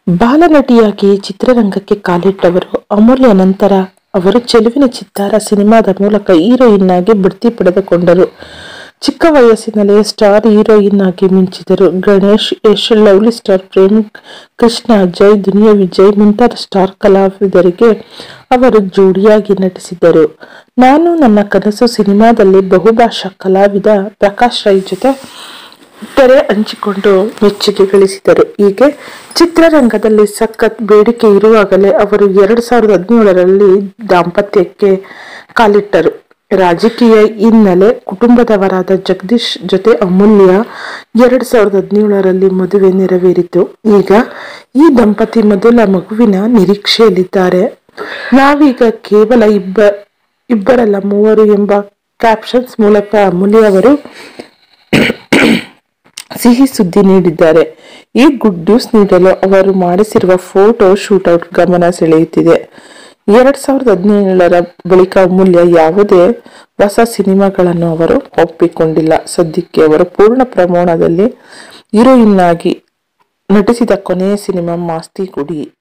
ಬಾಲನಟಿಯಾಗಿ ಚಿತ್ರರಂಗಕ್ಕೆ ಕಾಲಿಟ್ಟವರು ಅಮೂಲ್ಯ ನಂತರ ಅವರು ಚೆಲುವಿನ ಚಿತ್ತಾರ ಸಿನಿಮಾದ ಮೂಲಕ ಹೀರೋಯಿನ್ ಆಗಿ ಬಡ್ತಿ ಪಡೆದುಕೊಂಡರು ಚಿಕ್ಕ ವಯಸ್ಸಿನಲ್ಲೇ ಸ್ಟಾರ್ ಹೀರೋಯಿನ್ ಆಗಿ ಮಿಂಚಿದರು ಗಣೇಶ್ ಯಶ್ ಲವ್ಲಿ ಸ್ಟಾರ್ ಪ್ರೇಮ್ ಕೃಷ್ಣ ಅಜಯ್ ದುನಿಯಾ ವಿಜಯ್ ಮುಂತಾದ ಸ್ಟಾರ್ ಕಲಾವಿದರಿಗೆ ಅವರು ಜೋಡಿಯಾಗಿ ನಟಿಸಿದರು ನಾನು ನನ್ನ ಕನಸು ಸಿನಿಮಾದಲ್ಲಿ ಬಹುಭಾಷಾ ಕಲಾವಿದ ಪ್ರಕಾಶ್ ರೈ ಜೊತೆ ತೆರೆ ಹಂಚಿಕೊಂಡು ಮೆಚ್ಚುಗೆ ಗಳಿಸಿದರು ಹೀಗೆ ಚಿತ್ರರಂಗದಲ್ಲಿ ಸಖತ್ ಬೇಡಿಕೆ ಇರುವಾಗಲೇ ಅವರು ಎರಡ್ ಸಾವಿರದ ಹದಿನೇಳರಲ್ಲಿ ದಾಂಪತ್ಯಕ್ಕೆ ಕಾಲಿಟ್ಟರು ರಾಜಕೀಯ ಹಿನ್ನೆಲೆ ಕುಟುಂಬದವರಾದ ಜಗದೀಶ್ ಜೊತೆ ಅಮೂಲ್ಯ ಎರಡ್ ಸಾವಿರದ ಹದಿನೇಳರಲ್ಲಿ ಮದುವೆ ನೆರವೇರಿತು ಈಗ ಈ ದಂಪತಿ ಮೊದಲ ಮಗುವಿನ ನಿರೀಕ್ಷೆಯಲ್ಲಿದ್ದಾರೆ ನಾವೀಗ ಕೇವಲ ಇಬ್ಬ ಇಬ್ಬರಲ್ಲ ಮೂವರು ಎಂಬ ಕ್ಯಾಪ್ಷನ್ಸ್ ಮೂಲಕ ಅಮೂಲ್ಯ ಅವರು ಸಿಹಿ ಸುದ್ದಿ ನೀಡಿದ್ದಾರೆ ಈ ಗುಡ್ ನ್ಯೂಸ್ ನೀಡಲು ಅವರು ಮಾಡಿಸಿರುವ ಫೋಟೋ ಶೂಟೌಟ್ ಗಮನ ಸೆಳೆಯುತ್ತಿದೆ ಎರಡ್ ಸಾವಿರದ ಹದಿನೇಳರ ಬಳಿಕ ಅಮೂಲ್ಯ ಯಾವುದೇ ಹೊಸ ಸಿನಿಮಾಗಳನ್ನು ಅವರು ಒಪ್ಪಿಕೊಂಡಿಲ್ಲ ಸದ್ಯಕ್ಕೆ ಅವರು ಪೂರ್ಣ ಪ್ರಮಾಣದಲ್ಲಿ ಹೀರೋಯಿನ್ ಆಗಿ ನಟಿಸಿದ ಕೊನೆಯ ಸಿನಿಮಾ ಮಾಸ್ತಿ ಕುಡಿ